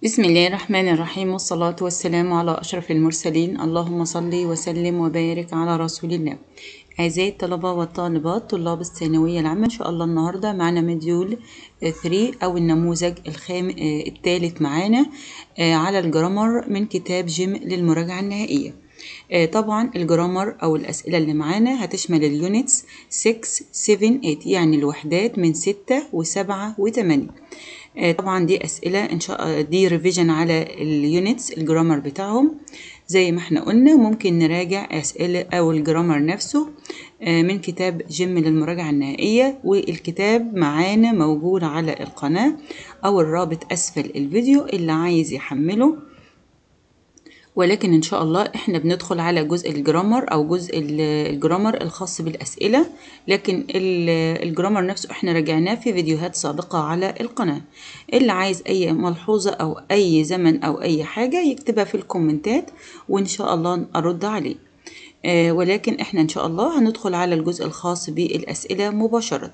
بسم الله الرحمن الرحيم والصلاة والسلام على أشرف المرسلين اللهم صل وسلم وبارك على رسول الله أعزائي الطلبة والطالبات طلاب الثانوية العامة إن شاء الله النهاردة معنا مديول 3 أو النموذج الخام الثالث معانا على الجرامر من كتاب جيم للمراجعة النهائية طبعا الجرامر أو الأسئلة اللي معانا هتشمل اليونتس 6 7 8 يعني الوحدات من 6 و7 و8 طبعا دي أسئلة إن شاء دي ريفيجن على اليونتس الجرامر بتاعهم زي ما احنا قلنا ممكن نراجع أسئلة أو الجرامر نفسه من كتاب جيم للمراجعة النهائية والكتاب معانا موجود على القناة أو الرابط أسفل الفيديو اللي عايز يحمله ولكن ان شاء الله احنا بندخل على جزء الجرامر او جزء الجرامر الخاص بالاسئله لكن الجرامر نفسه احنا راجعناه في فيديوهات سابقه على القناه اللي عايز اي ملحوظه او اي زمن او اي حاجه يكتبها في الكومنتات وان شاء الله ارد عليه آه ولكن احنا ان شاء الله هندخل على الجزء الخاص بالاسئله مباشره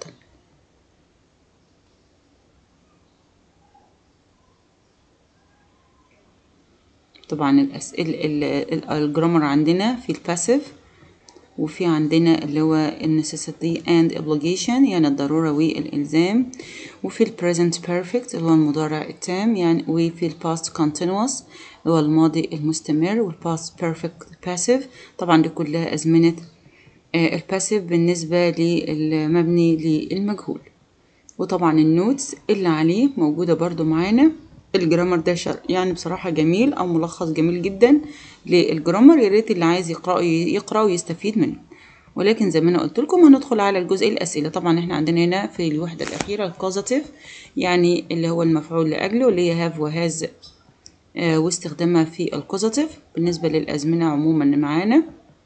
طبعا الأسئلة الجرامر عندنا في الباسيف وفي عندنا اللي هو necessity and obligation يعني الضرورة والإلزام وفي ال present perfect اللي هو المضارع التام يعني وفي ال past continuous اللي هو الماضي المستمر وال past perfect passive طبعا دي كلها أزمنة الباسيف بالنسبة للمبني للمجهول وطبعا النوتس اللي عليه موجودة برضو معانا الجرامر ده شر يعني بصراحة جميل أو ملخص جميل جدا للجرامر يا ريت اللي عايز يقرأ يقرأ ويستفيد منه ولكن زي ما انا قلت لكم هندخل على الجزء الأسئلة طبعا احنا عندنا هنا في الوحدة الأخيرة الكوزاتيف يعني اللي هو المفعول لأجله اللي هي هاف وهاز آه واستخدامها في الكوزاتيف بالنسبة للأزمنة عموما معانا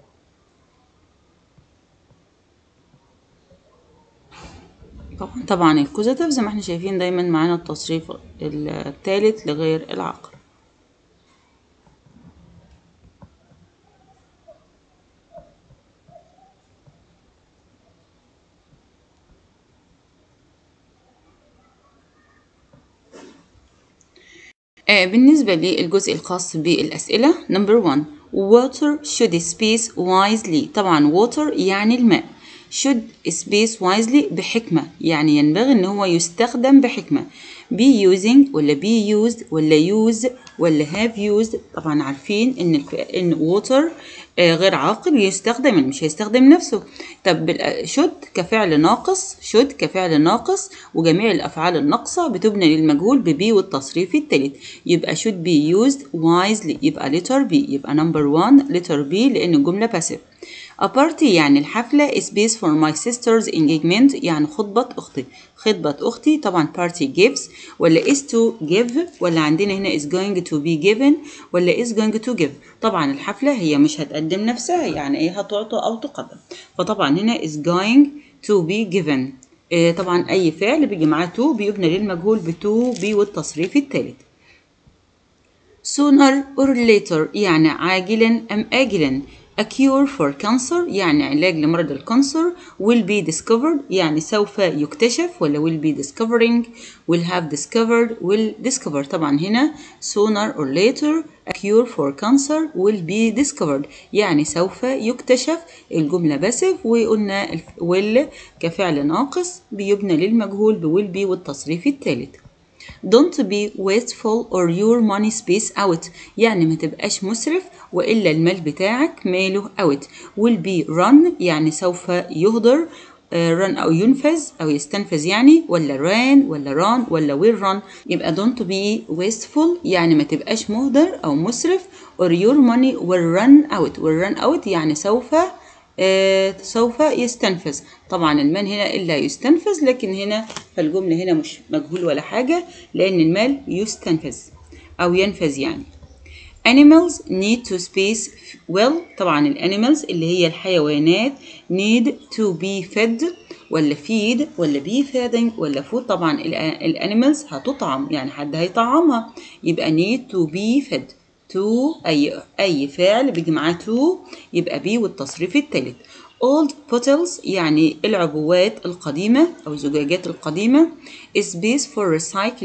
طبعا طبعا الكوزاتيف زي ما احنا شايفين دايما معانا التصريف الثالث لغير العاقل آه بالنسبة للجزء الخاص بالأسئلة number one water should space wisely طبعا water يعني الماء should space wisely بحكمة يعني ينبغي ان هو يستخدم بحكمة be using ولا be used ولا use ولا have used طبعا عارفين ان ان water آه غير عاقل يستخدم مش هيستخدم نفسه طب should كفعل ناقص should كفعل ناقص وجميع الافعال الناقصه بتبنى للمجهول ب be والتصريف الثالث يبقى should be used wisely يبقى letter B يبقى number one letter B لان الجمله passive A party يعني الحفلة is based for my sister's engagement يعني خطبة أختي خطبة أختي طبعا party gives ولا is to give ولا عندنا هنا is going to be given ولا is going to give طبعا الحفلة هي مش هتقدم نفسها يعني ايه هتعطى أو تقدم فطبعا هنا is going to be given إيه طبعا أي فعل بيجي معاه to بيبنى للمجهول ب to be والتصريف الثالث sooner or later يعني عاجلا أم آجلا A cure for cancer يعني علاج لمرض الكانسر will be discovered يعني سوف يكتشف ولا will be discovering will have discovered will discover طبعا هنا sooner or later a cure for cancer will be discovered يعني سوف يكتشف الجملة باسف وقلنا will كفعل ناقص بيبنى للمجهول ب will be والتصريف الثالث Don't be wasteful or your money space out يعني ما تبقاش مسرف وإلا المال بتاعك ماله out will be run يعني سوف يهدر run أو ينفذ أو يستنفذ يعني ولا ran ولا run ولا will run يبقى don't be wasteful يعني ما تبقاش مهدر أو مسرف or your money will run out will run out يعني سوف آه سوف يستنفذ طبعا المال هنا إلا يستنفذ لكن هنا فالجملة هنا مش مجهول ولا حاجة لأن المال يستنفذ أو ينفذ يعني animals need to space well طبعا الانيمالز اللي هي الحيوانات need to be fed ولا feed ولا be feeding ولا food طبعا الانيمالز هتطعم يعني حد هيطعمها يبقى need to be fed to أي أي فعل بيجي معاه to يبقى be والتصريف التالت old bottles يعني العبوات القديمة أو الزجاجات القديمة is based for recycling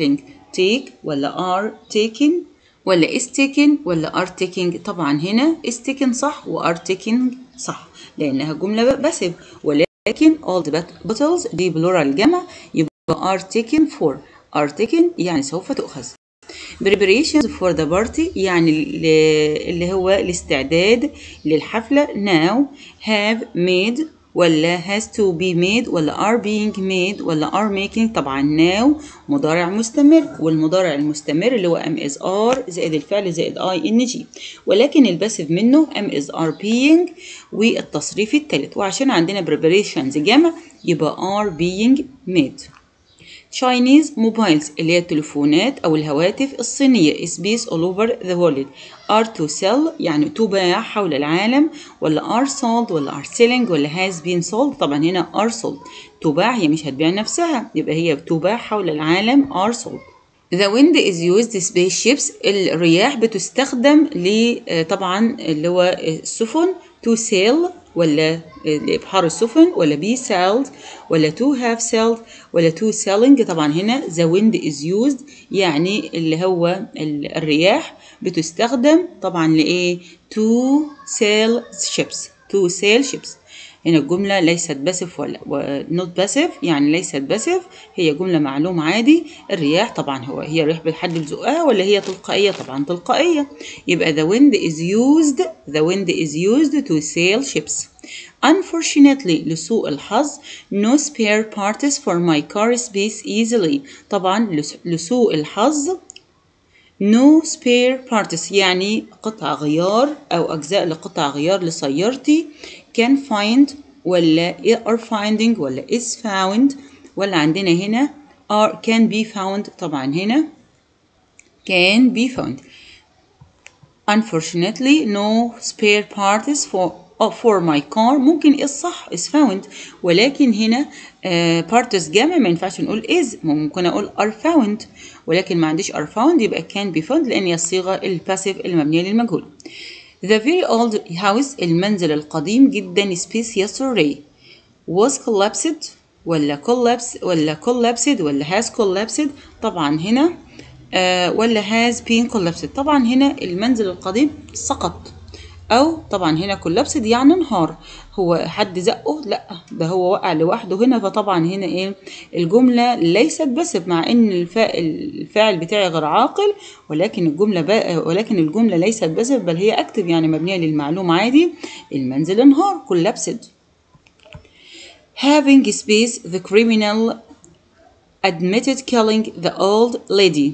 take ولا are taken ولا is taken ولا are taking طبعا هنا is taken صح و are taking صح لأنها جملة باسف ولكن all the bottles دي بلورال جمع يبقى are taken for are taken يعني سوف تؤخذ preparations for the party يعني اللي هو الاستعداد للحفلة now have made ولا has to be made ولا are being made ولا are making طبعا now مضارع مستمر والمضارع المستمر اللي هو am is are زائد الفعل زائد I N G ولكن الباسف منه am is are being والتصريف الثالث وعشان عندنا preparations جمع يبقى are being made Chinese mobiles اللي هي التليفونات أو الهواتف الصينية is based all over the world are to sell يعني تباع حول العالم ولا are sold ولا are selling ولا has been sold طبعا هنا are sold تباع هي مش هتبيع نفسها يبقى هي تباع حول العالم are sold The wind is used spaceships الرياح بتستخدم ل طبعا اللي هو السفن to sail ولا لإبحار السفن ولا be sailed ولا to have sailed ولا to sailing طبعا هنا the wind is used يعني اللي هو الرياح بتستخدم طبعا لإيه to sail ships to sail ships هنا الجملة ليست باسف ولا not باسف يعني ليست باسف هي جملة معلوم عادي الرياح طبعا هو هي رياح بالحد بزقها ولا هي تلقائية طبعا تلقائية يبقى the wind is used the wind is used to sail ships Unfortunately لسوء الحظ no spare parts for my car space easily طبعا لسوء الحظ no spare parts يعني قطع غيار أو أجزاء لقطع غيار لسيارتي can find ولا are finding ولا is found ولا عندنا هنا are can be found طبعا هنا can be found unfortunately no spare parts for for my car ممكن الصح is found ولكن هنا uh, parts جمع ما ينفعش نقول is ممكن اقول are found ولكن ما عنديش are found يبقى can be found لان هي الصيغه الباسيف المبنيه للمجهول The very old house المنزل القديم جدا spacious array was collapsed ولا collapsed ولا collapsed ولا has collapsed طبعا هنا uh, ولا has been collapsed طبعا هنا المنزل القديم سقط او طبعا هنا كولابسد يعني انهار هو حد زقه لا ده هو وقع لوحده هنا فطبعا هنا ايه الجمله ليست باسف مع ان الفاعل بتاعي غير عاقل ولكن الجمله بقى ولكن الجمله ليست باسف بل هي اكتف يعني مبنيه للمعلوم عادي المنزل انهار كولابسد having space the criminal admitted killing the old lady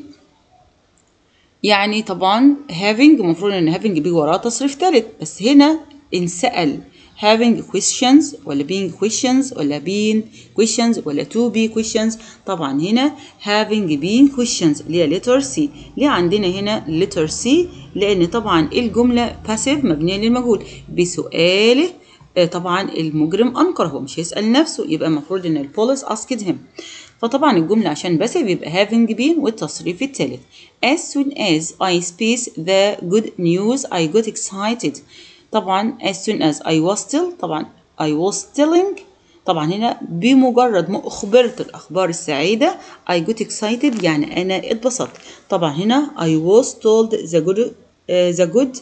يعني طبعا having المفروض ان having بيجي وراه تصريف ثالث بس هنا انسأل having questions ولا being questions ولا being questions ولا to be questions طبعا هنا having being questions اللي هي letter C ليه عندنا هنا letter C لأن طبعا الجملة passive مبنية للمجهول بسؤاله طبعا المجرم أنكر هو مش هيسأل نفسه يبقى المفروض إن البوليس asked him فطبعا الجملة عشان بس بيبقى having been والتصريف الثالث as soon as I space the good news I got excited طبعا as soon as I was still طبعا I was telling طبعا هنا بمجرد ما أخبرت الأخبار السعيدة I got excited يعني أنا اتبسطت طبعا هنا I was told the good uh, the good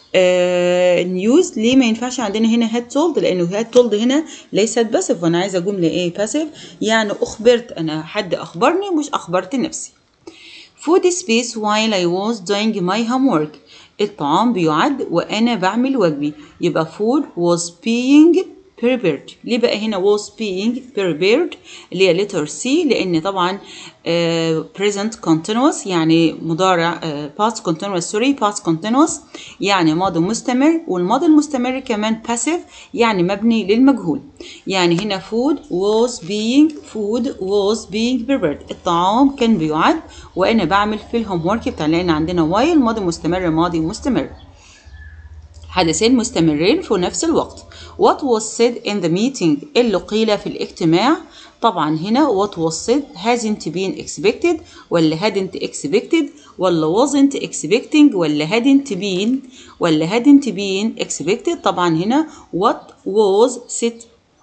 نيوز uh, ليه ما ينفعش عندنا هنا هاد تولد لانه هاد تولد هنا ليست باسف وانا عايزه جمله ايه باسف يعني اخبرت انا حد اخبرني مش اخبرت نفسي food space while I was doing my homework الطعام بيعد وانا بعمل واجبي يبقى food was being prepared ليه بقى هنا was being prepared اللي هي letter C لأن طبعا uh, present continuous يعني مضارع uh, past continuous sorry past continuous يعني ماضي مستمر والماضي المستمر كمان passive يعني مبني للمجهول يعني هنا food was being food was being prepared الطعام كان بيعد وأنا بعمل في الهوم ورك بتاع لأن عندنا while ماضي مستمر ماضي مستمر حدثين مستمرين في نفس الوقت what was said in the meeting اللي قيل في الاجتماع طبعا هنا what was said hasn't been expected ولا hadn't expected ولا wasn't expecting ولا hadn't been ولا hadn't been expected طبعا هنا what was said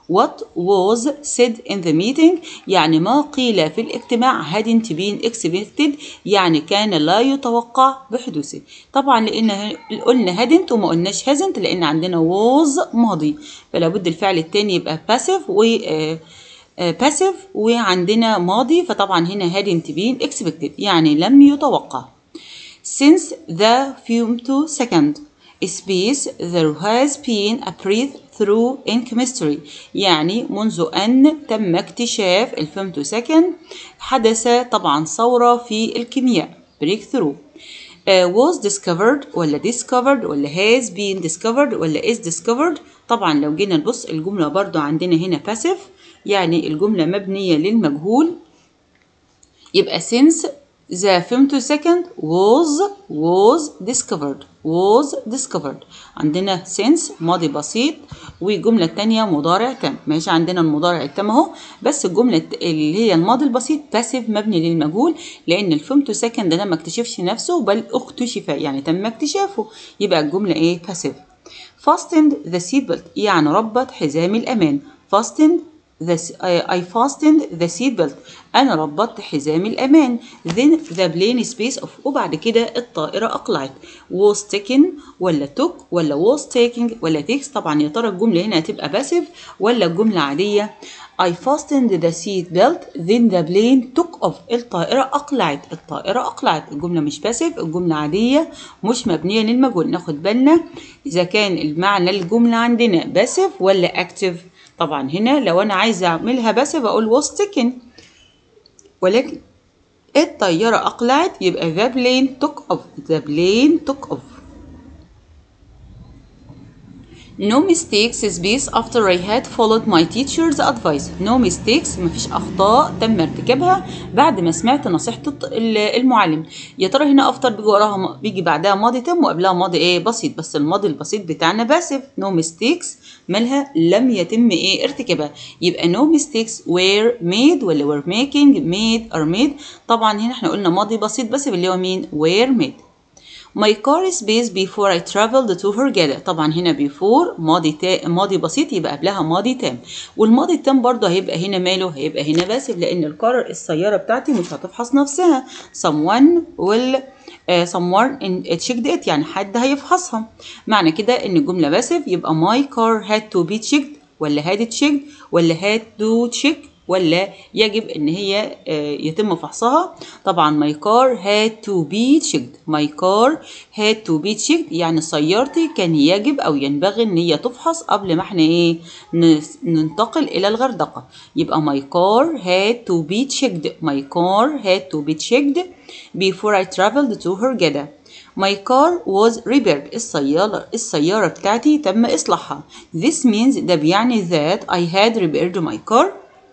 What was said in the meeting يعني ما قيل في الاجتماع hadn't been expected يعني كان لا يتوقع بحدوثه طبعا لان قلنا hadn't وما قلناش hasn't لان عندنا was ماضي فلا بد الفعل التاني يبقى passive و آه، آه، passive وعندنا ماضي فطبعا هنا hadn't been expected يعني لم يتوقع since the femtosecond space there has been a breakthrough in chemistry يعني منذ أن تم اكتشاف الفيمتوسكند حدث طبعا ثورة في الكيمياء breakthrough uh, was discovered ولا discovered ولا has been discovered ولا is discovered طبعا لو جينا نبص الجملة برضو عندنا هنا passive يعني الجملة مبنية للمجهول يبقى since the femtosecond was was discovered was discovered عندنا since ماضي بسيط والجملة التانية مضارع تام ماشي عندنا المضارع التام اهو بس الجملة اللي هي الماضي البسيط passive مبني للمجهول لأن الفيمتوسكند ده ما اكتشفش نفسه بل اكتشف يعني تم اكتشافه يبقى الجملة ايه passive fastened the seatbelt يعني ربط حزام الأمان fastened the, I fastened the seatbelt أنا ربطت حزام الأمان then the plane space off وبعد كده الطائرة أقلعت was taken ولا took ولا was taking ولا takes طبعا يا ترى الجملة هنا هتبقى passive ولا الجملة عادية I fastened the seat belt then the plane took off الطائرة أقلعت الطائرة أقلعت الجملة مش passive الجملة عادية مش مبنية للمجهول ناخد بالنا إذا كان المعنى الجملة عندنا passive ولا active طبعا هنا لو أنا عايزة أعملها passive أقول was taken ولكن الطيارة أقلعت يبقى the plane took off the plane took off No mistakes space after I had followed my teacher's advice. No mistakes مفيش أخطاء تم ارتكابها بعد ما سمعت نصيحة الط- ال- المعلم. يا ترى هنا after بيجي وراها م- بيجي بعدها ماضي تام وقبلها ماضي إيه بسيط بس الماضي البسيط بتاعنا باسف. No mistakes مالها لم يتم إيه ارتكابها. يبقى no mistakes were made ولا were making made or made. طبعا هنا احنا قلنا ماضي بسيط بس اللي هو مين were made. My car space before I traveled to Hurghada طبعا هنا before ماضي تا... ماضي بسيط يبقى قبلها ماضي تام والماضي التام برضه هيبقى هنا ماله هيبقى هنا باسف لان الكار السياره بتاعتي مش هتفحص نفسها someone will uh, someone in checked it يعني حد هيفحصها معنى كده ان الجمله باسف يبقى my car had to be checked ولا had checked ولا had to check ولا يجب ان هي آه، يتم فحصها طبعا my car had to be checked my car had to be checked يعني سيارتي كان يجب او ينبغي ان هي تفحص قبل ما احنا ايه نس- ننتقل الى الغردقة يبقى my car had to be checked my car had to be checked before I traveled to Hurghada My car was repaired. السيارة السيارة بتاعتي تم إصلاحها. This means ده بيعني that I had repaired my car.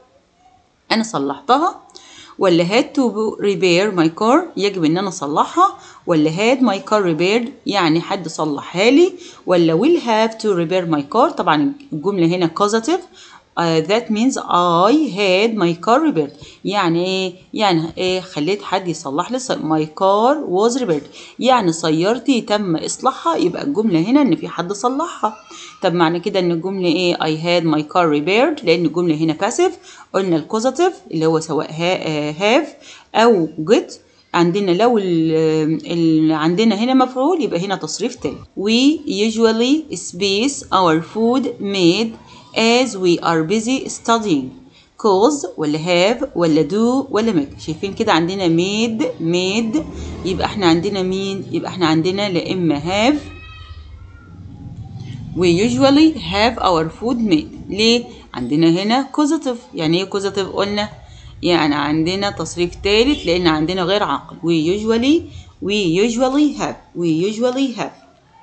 أنا صلحتها ولا had to repair my car يجب إن أنا أصلحها ولا had my car repaired يعني حد صلحها لي ولا will have to repair my car طبعا الجملة هنا causative Uh, that means I had my car repaired يعني ايه يعني ايه خليت حد يصلح لي سي- my car was repaired يعني سيارتي تم اصلاحها يبقى الجمله هنا ان في حد صلحها طب معنى كده ان الجمله ايه I had my car repaired لان الجمله هنا passive قلنا الكوزاتيف اللي هو سواء ها- آه، have او get عندنا لو ال- ال- عندنا هنا مفعول يبقى هنا تصريف تاني we usually space our food made as we are busy studying cause ولا have ولا do ولا make شايفين كده عندنا made made يبقى احنا عندنا مين يبقى احنا عندنا لا اما have we usually have our food made ليه عندنا هنا causative يعني ايه causative قلنا يعني عندنا تصريف ثالث لان عندنا غير عاقل we usually we usually have we usually have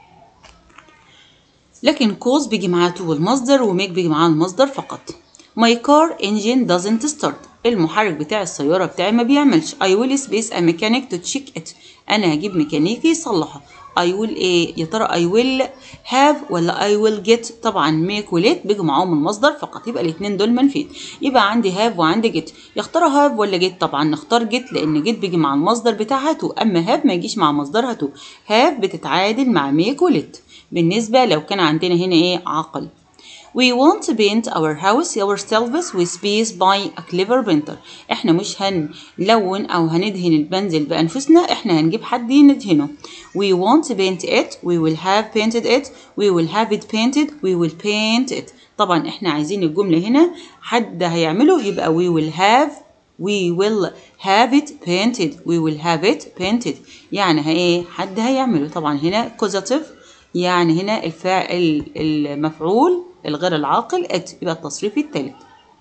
لكن cause بيجي معاه to المصدر وميك بيجي معاه المصدر فقط My car engine doesn't start المحرك بتاع السيارة بتاعي ما بيعملش I will space a mechanic to check it أنا هجيب ميكانيكي يصلحها I will إيه يا ترى I will have ولا I will get طبعا make و let بيجوا معاهم المصدر فقط يبقى الاتنين دول منفيين يبقى عندي have وعندي get يا ترى have ولا get طبعا نختار get لأن get بيجي مع المصدر بتاعها to أما have ما يجيش مع مصدرها to have بتتعادل مع make و let بالنسبة لو كان عندنا هنا ايه عقل We want to paint our house ourselves with space by a clever painter. احنا مش هنلون او هندهن المنزل بانفسنا احنا هنجيب حد يدهنه. We want to paint it. We will have painted it. We will have it painted. We will paint it. طبعا احنا عايزين الجملة هنا حد هيعمله يبقى we will have we will have it painted we will have it painted يعني ايه حد هيعمله طبعا هنا causative يعني هنا الفاعل المفعول الغير العاقل it يبقى التصريف الثالث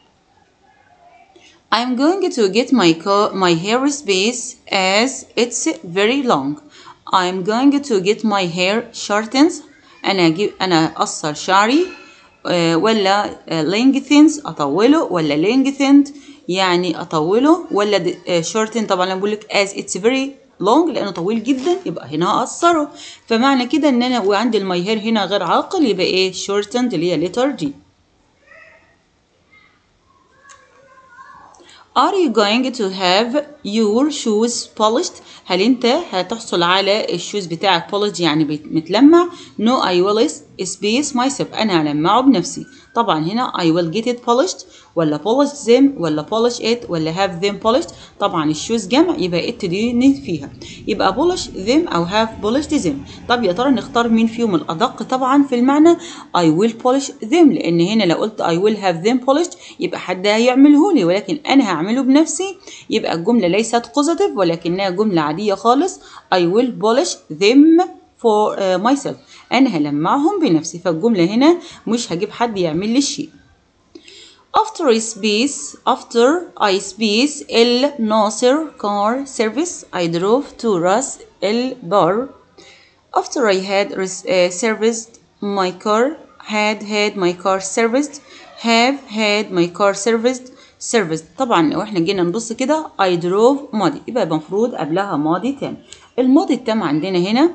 I'm going to get my car, my hair space as it's very long. I'm going to get my hair shortened. أنا أجيب أنا أقصر شعري آه، ولا آه، lengthens أطوله ولا lengthened يعني أطوله ولا د- آه، shorten طبعا لما بقول لك as it's very long لأنه طويل جدا يبقى هنا هقصره فمعنى كده إن أنا وعندي الماي هير هنا غير عاقل يبقى إيه shortened اللي هي letter G. Are you going to have your shoes polished؟ هل انت هتحصل على الشوز بتاعك polished يعني بيت- متلمع؟ No I will space myself أنا هلمعه بنفسي. طبعا هنا I will get it polished ولا polish them ولا polish it ولا have them polished طبعا الشوز جمع يبقى it دي ن- فيها يبقى polish them أو have polished them طب يا ترى نختار مين فيهم الأدق طبعا في المعنى I will polish them لأن هنا لو قلت I will have them polished يبقى حد هيعمله لي ولكن أنا هعمله بنفسي يبقى الجملة ليست positive ولكنها جملة عادية خالص I will polish them for uh, myself أنا هلمعهم بنفسي فالجملة هنا مش هجيب حد يعمل لي الشيء After I space after I space El Nasser car service I drove to Ras El Bar After I had res- uh, serviced my car had had my car serviced have had my car serviced serviced طبعا لو احنا جينا نبص كده I drove ماضي يبقى المفروض قبلها ماضي تام الماضي التام عندنا هنا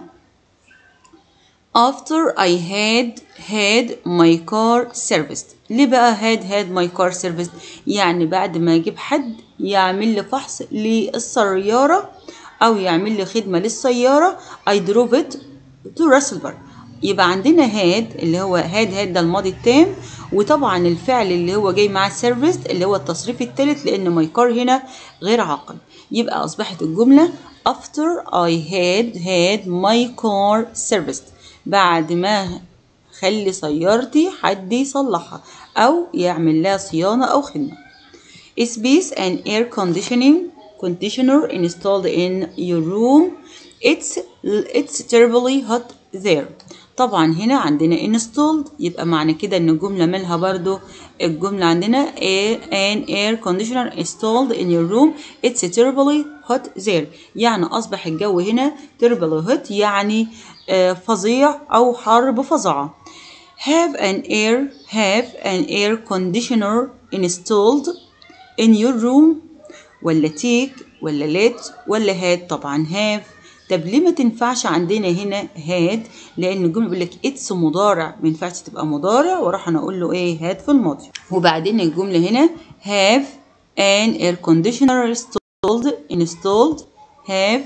after I had had my car serviced ليه بقى had had my car serviced يعني بعد ما اجيب حد يعمل لي فحص للسيارة او يعمل لي خدمة للسيارة I drove it to Russellburg يبقى عندنا had اللي هو had had ده الماضي التام وطبعا الفعل اللي هو جاي مع serviced اللي هو التصريف الثالث لان my car هنا غير عاقل يبقى اصبحت الجملة after I had had my car serviced بعد ما خلي سيارتي حد يصلحها أو يعمل لها صيانة أو خدمة. Space and air conditioning conditioner installed in your room. It's it's terribly hot there. طبعا هنا عندنا installed يبقى معنى كده ان الجملة مالها برضو الجملة عندنا a, an air conditioner installed in your room it's terribly hot there يعني أصبح الجو هنا terribly hot يعني آه، فظيع أو حر بفظاعة have an air have an air conditioner installed in your room ولا take ولا let ولا had طبعا have طب ليه ما تنفعش عندنا هنا had لان الجمله بيقول لك اتس مضارع ما ينفعش تبقى مضارع واروح انا اقول له ايه had في الماضي وبعدين الجمله هنا have an air conditioner installed installed have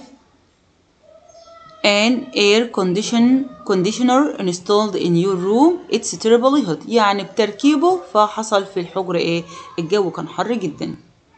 an air condition conditioner installed in your room it's terribly hot يعني بتركيبه فحصل في الحجر ايه الجو كان حر جدا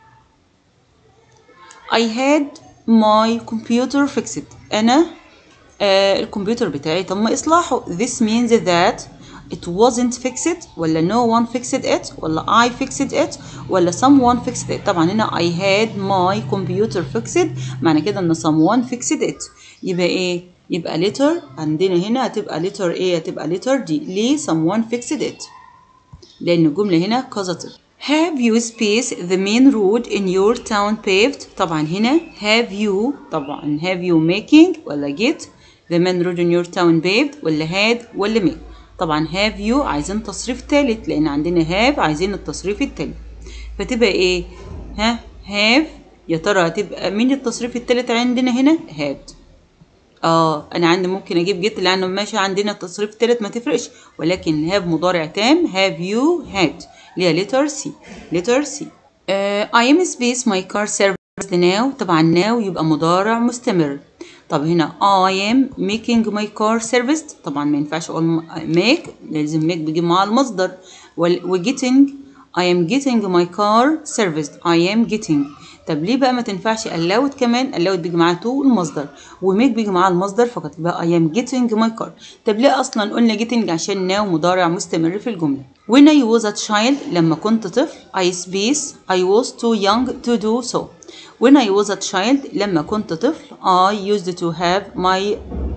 I had my computer fixed أنا آه الكمبيوتر بتاعي تم إصلاحه this means that it wasn't fixed ولا no one fixed it ولا I fixed it ولا someone fixed it طبعا هنا I had my computer fixed معنى كده إن someone fixed it يبقى إيه؟ يبقى letter عندنا هنا هتبقى letter إيه؟ هتبقى letter D ليه someone fixed it لأن الجملة هنا causative Have you space the main road in your town paved طبعا هنا have you طبعا have you making ولا get the main road in your town paved ولا had ولا make طبعا have you عايزين تصريف تالت لأن عندنا have عايزين التصريف التالت فتبقى ايه ها have يا ترى هتبقى مين التصريف التالت عندنا هنا had اه انا عندي ممكن اجيب جيت لانه ماشي عندنا التصريف التالت ما تفرقش ولكن have مضارع تام have you had اللي هي letter C letter C uh, I am space my car serviced now طبعا now يبقى مضارع مستمر طب هنا I am making my car serviced طبعا ما ينفعش اقول make لازم make بيجي مع المصدر و getting I am getting my car serviced I am getting طب ليه بقى ما تنفعش allowed كمان allowed بيجي معاه to المصدر وميك بيجي معاه المصدر فقط يبقى I am getting my car طب ليه اصلا قلنا getting عشان now مضارع مستمر في الجمله when I was a child لما كنت طفل I space I was too young to do so when I was a child لما كنت طفل I used to have my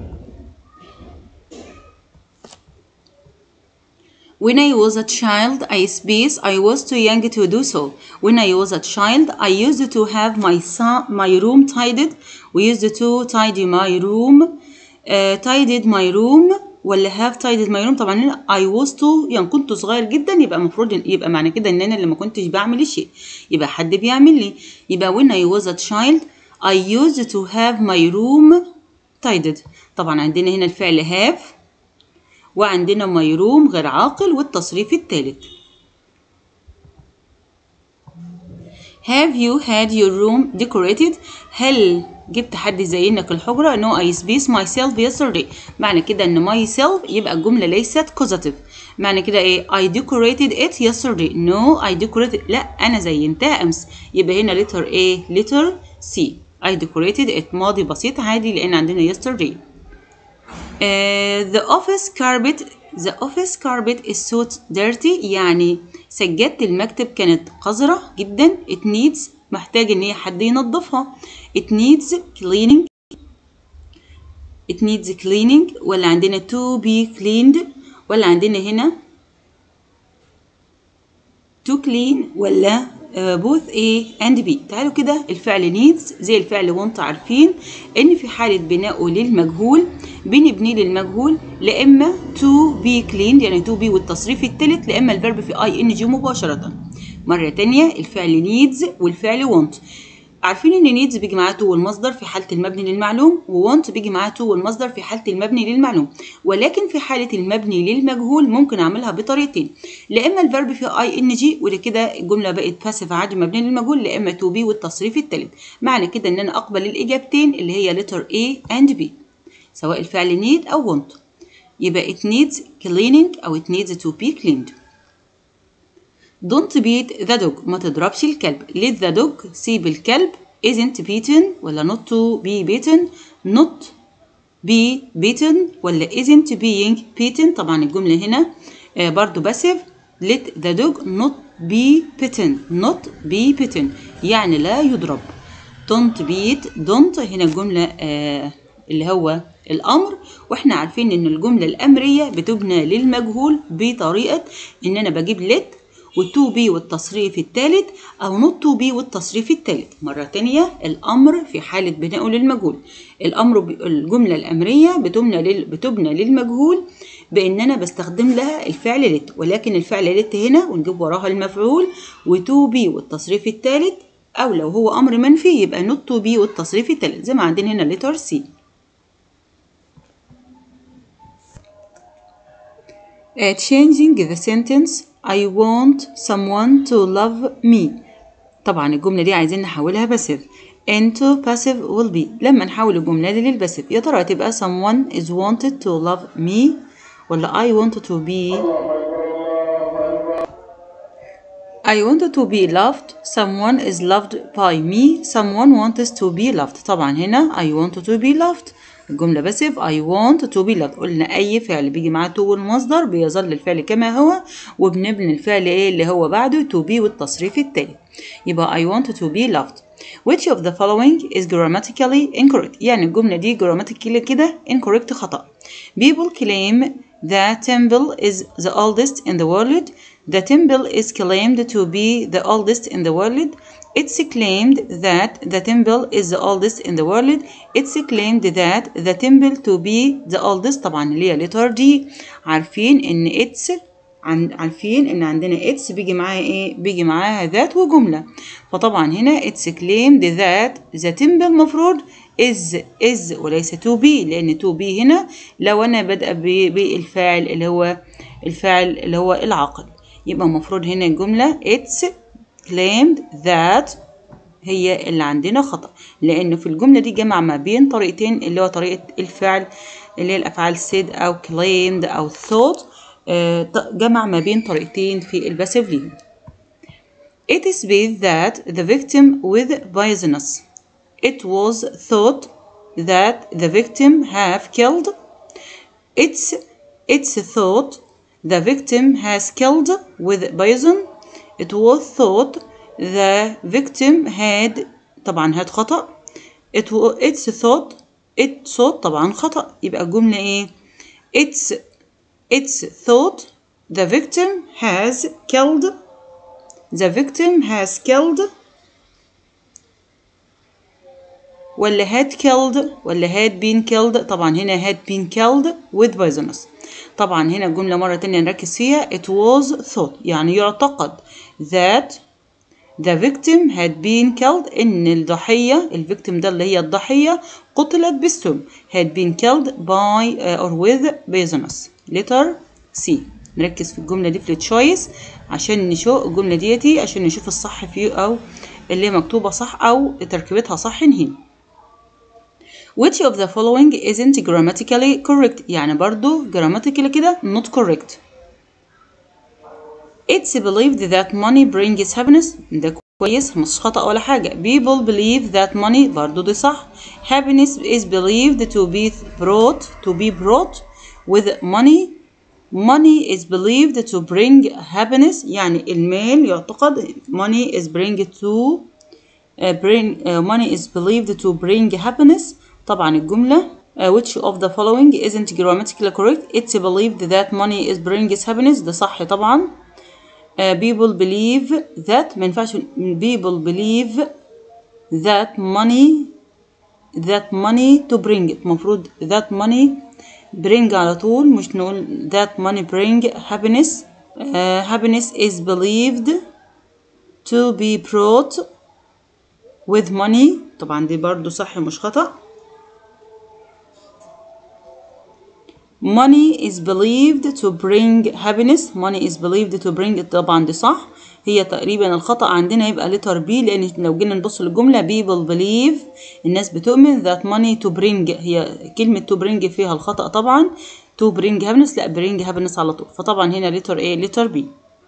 When I was a child, I space I was too young to do so. When I was a child, I used to have my son, my room tidied. We used to tidy my room, uh, tidied my room ولا have tidied my room طبعا هنا I was too يعني كنت صغير جدا يبقى المفروض يبقى معنى كده ان انا اللي ما كنتش بعمل الشيء يبقى حد بيعمل لي يبقى when I was a child I used to have my room tidied طبعا عندنا هنا الفعل have وعندنا ميروم غير عاقل والتصريف الثالث Have you had your room decorated? هل جبت حد يزينك الحجرة؟ No, I spaced myself yesterday. معنى كده إن myself يبقى الجملة ليست causative. معنى كده إيه؟ I decorated it yesterday. No, I decorated. لا أنا زينتها أمس. يبقى هنا letter A, letter C. I decorated it ماضي بسيط عادي لأن عندنا yesterday. Uh, the office carpet the office carpet is so dirty يعني سجادة المكتب كانت قذرة جدا it needs محتاج ان هي حد ينظفها it needs cleaning it needs cleaning ولا عندنا to be cleaned ولا عندنا هنا to clean ولا both A and B تعالوا كده الفعل needs زي الفعل want عارفين ان في حالة بنائه للمجهول بنبنيه للمجهول لا اما to be cleaned يعني to be والتصريف الثالث لا اما الفيرب في ing مباشرة مرة تانية الفعل needs والفعل want عارفين ان needs بيجي معاه to والمصدر في حالة المبني للمعلوم و want بيجي معاه to والمصدر في حالة المبني للمعلوم ولكن في حالة المبني للمجهول ممكن اعملها بطريقتين لا اما الفيرب في ing وده كده الجملة بقت باسيف عادي مبني للمجهول لا اما to be والتصريف الثالث معنى كده ان انا اقبل الاجابتين اللي هي letter A and B سواء الفعل need او want يبقى it needs cleaning او it needs to be cleaned Don't beat the dog ما تضربش الكلب let the dog سيب الكلب isn't beaten ولا not to be beaten not be beaten ولا isn't being beaten طبعا الجملة هنا آه برضو باسف let the dog not be bitten not be bitten يعني لا يضرب don't beat don't هنا الجملة آه اللي هو الأمر وإحنا عارفين إن الجملة الأمرية بتبنى للمجهول بطريقة إن أنا بجيب let والتو بي والتصريف الثالث أو نوت تو بي والتصريف الثالث مرة تانية الأمر في حالة بنائه للمجهول الأمر الجملة الأمرية بتبنى لل... بتبنى للمجهول بإن أنا بستخدم لها الفعل لت ولكن الفعل لت هنا ونجيب وراها المفعول وتو بي والتصريف الثالث أو لو هو أمر منفي يبقى نوت تو بي والتصريف الثالث زي ما عندنا هنا لتر سي Uh, changing the sentence I want someone to love me طبعا الجملة دي عايزين نحولها باسيف into passive will be لما نحول الجملة دي للباسيف يا ترى هتبقى someone is wanted to love me ولا I want to be I wanted to be loved someone is loved by me someone wants to be loved طبعا هنا I want to be loved الجملة باسف I want to be loved قلنا أي فعل بيجي معاه to والمصدر بيظل الفعل كما هو وبنبني الفعل إيه اللي هو بعده to be والتصريف التالي يبقى I want to be loved which of the following is grammatically incorrect يعني الجملة دي grammatically كده incorrect خطأ people claim the temple is the oldest in the world the temple is claimed to be the oldest in the world It's claimed that the temple is the oldest in the world. It's claimed that the temple to be the oldest طبعا اللي هي letter D عارفين ان it's عن عارفين ان عندنا it's بيجي معاها ايه بيجي معاها ذات وجملة فطبعا هنا it's claimed that the temple مفروض is is وليس to be لان to be هنا لو انا بادئه بالفاعل اللي هو الفاعل اللي هو العاقل يبقى المفروض هنا الجملة it's claimed that هي اللي عندنا خطأ لأن في الجملة دي جمع ما بين طريقتين اللي هو طريقة الفعل اللي هي الأفعال said أو claimed أو thought آه، جمع ما بين طريقتين في الباسيف ليهم It is believed that the victim with poisonous it was thought that the victim have killed it's it's thought the victim has killed with poison it was thought the victim had طبعا had خطأ it wa- it's thought it thought طبعا خطأ يبقى الجملة ايه it's it's thought the victim has killed the victim has killed ولا had killed ولا had been killed طبعا هنا had been killed with poisonous طبعا هنا الجملة مرة تانية نركز فيها it was thought يعني يعتقد that the victim had been killed إن الضحية الفيكتيم ده اللي هي الضحية قتلت بالسم had been killed by uh, or with poisonous letter C نركز في الجملة دي في التشويس عشان نشوف الجملة ديتي عشان نشوف الصح فيه أو اللي هي مكتوبة صح أو تركيبتها صح نهين Which of the following isn't grammatically correct يعني برضو grammatically كده not correct It's believed that money brings happiness ده كويس مش خطأ ولا حاجة People believe that money برضو دي صح Happiness is believed to be brought to be brought with money Money is believed to bring happiness يعني المال يعتقد money is bring to uh, bring uh, money is believed to bring happiness طبعا الجملة uh, which of the following isn't grammatically correct it's believed that money is brings happiness ده صح طبعا uh, people believe that ما ينفعش people believe that money that money to bring المفروض that money bring على طول مش نقول that money bring happiness uh, happiness is believed to be brought with money طبعا دي برضو صح مش خطأ money is believed to bring happiness money is believed to bring طبعا دي صح هي تقريبا الخطأ عندنا يبقى letter B لأن لو جينا نبص للجملة people believe الناس بتؤمن that money to bring هي كلمة to bring فيها الخطأ طبعا to bring happiness لا bring happiness على طول فطبعا هنا letter A letter B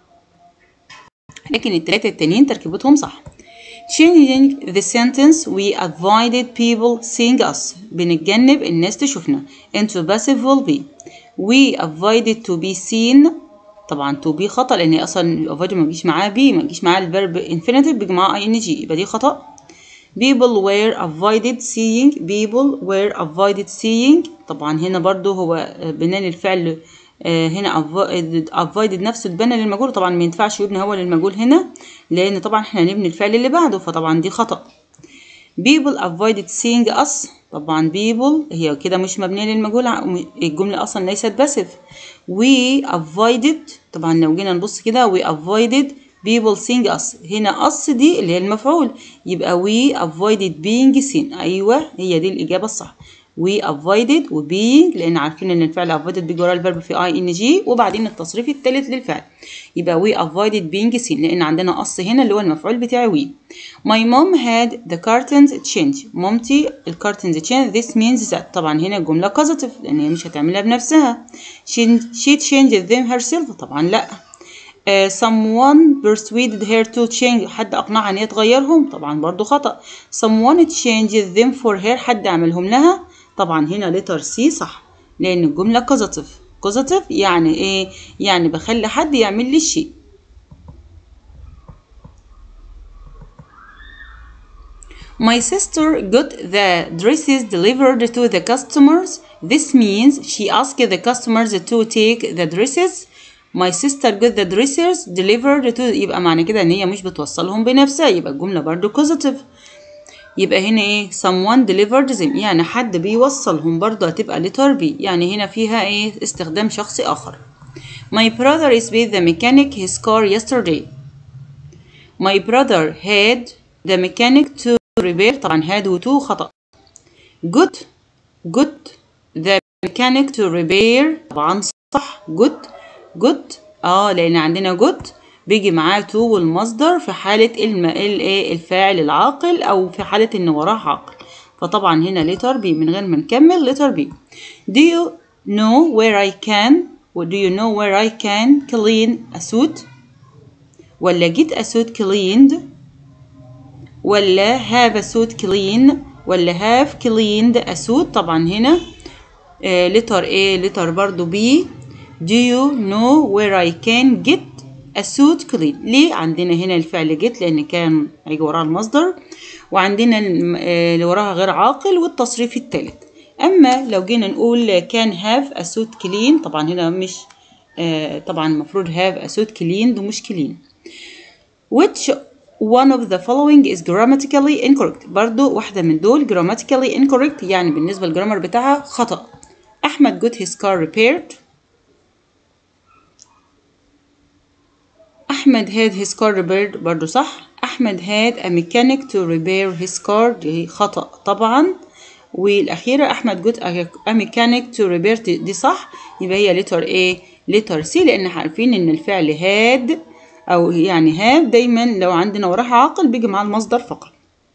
لكن التلاتة التانيين تركيبتهم صح changing the sentence we avoided people seeing us بنتجنب الناس تشوفنا into passive will be we avoided to be seen طبعا to be خطأ لأن أصلا avoid ما بيجيش معاه be ما بيجيش معاه الفيرب infinitive بيجي معاه ing يبقى دي خطأ people were avoided seeing people were avoided seeing طبعا هنا برضو هو بناء الفعل هنا avoided نفسه اتبنى للمجهول طبعا ما ينفعش يبنى هو للمجهول هنا لان طبعا احنا هنبني الفعل اللي بعده فطبعا دي خطأ people avoided seeing us طبعا people هي كده مش مبنية للمجهول الجملة اصلا ليست باسف we avoided طبعا لو جينا نبص كده we avoided people seeing us هنا us دي اللي هي المفعول يبقى we avoided being seen ايوه هي دي الاجابة الصح we avoided و being لان عارفين ان الفعل avoided بيجي وراه الفيرب في ing وبعدين التصريف الثالث للفعل يبقى we avoided being seen لان عندنا قص هنا اللي هو المفعول بتاعي we my mom had the curtains change مامتي الكارتنز change this means that طبعا هنا الجمله positive لان هي مش هتعملها بنفسها she, she changed them herself طبعا لا Uh, someone persuaded her to change حد أقنعها إن هي تغيرهم طبعا برضو خطأ someone changed them for her حد عملهم لها طبعا هنا letter C صح لأن الجملة causative causative يعني إيه يعني بخلي حد يعمل لي الشيء My sister got the dresses delivered to the customers. This means she asked the customers to take the dresses. My sister got the dresses delivered to يبقى معنى كده ان هي مش بتوصلهم بنفسها يبقى الجملة برضو positive يبقى هنا ايه someone delivered them يعني حد بيوصلهم برضو هتبقى letter B يعني هنا فيها ايه استخدام شخصي اخر My brother is with the mechanic his car yesterday My brother had the mechanic to repair طبعا had و to خطأ good good the mechanic to repair طبعا صح good good اه لان عندنا good بيجي معاه to والمصدر في حالة الم... الايه الفاعل العاقل أو في حالة إن وراه عاقل فطبعا هنا letter B من غير ما نكمل letter B Do you know where I can Do you know where I can clean a suit ولا get a suit cleaned ولا have a suit clean ولا have cleaned a suit طبعا هنا آه letter A letter برضو B Do you know where I can get a suit clean ليه عندنا هنا الفعل get لأن كان هيجي وراها المصدر وعندنا اللي وراها غير عاقل والتصريف الثالث أما لو جينا نقول can have a suit clean طبعا هنا مش آه طبعا المفروض have a suit cleaned ومش clean which one of the following is grammatically incorrect برضو واحدة من دول grammatically incorrect يعني بالنسبة للجرامر بتاعها خطأ أحمد got his car repaired أحمد had his car repaired برضو صح أحمد had a mechanic to repair his car دي خطأ طبعا والأخيرة أحمد got a mechanic to repair دي صح يبقى هي letter A letter C لأن عارفين إن الفعل had أو يعني have دايما لو عندنا وراها عاقل بيجي مع المصدر فقط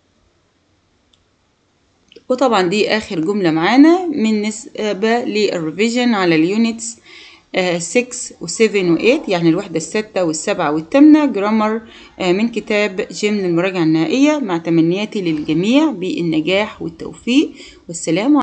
وطبعا دي آخر جملة معانا بالنسبة للريفيجن على اليونتس 6 و7 و8 يعني الوحدة الستة والسبعة والثامنة جرامر من كتاب جيم للمراجعة النهائية مع تمنياتي للجميع بالنجاح والتوفيق والسلام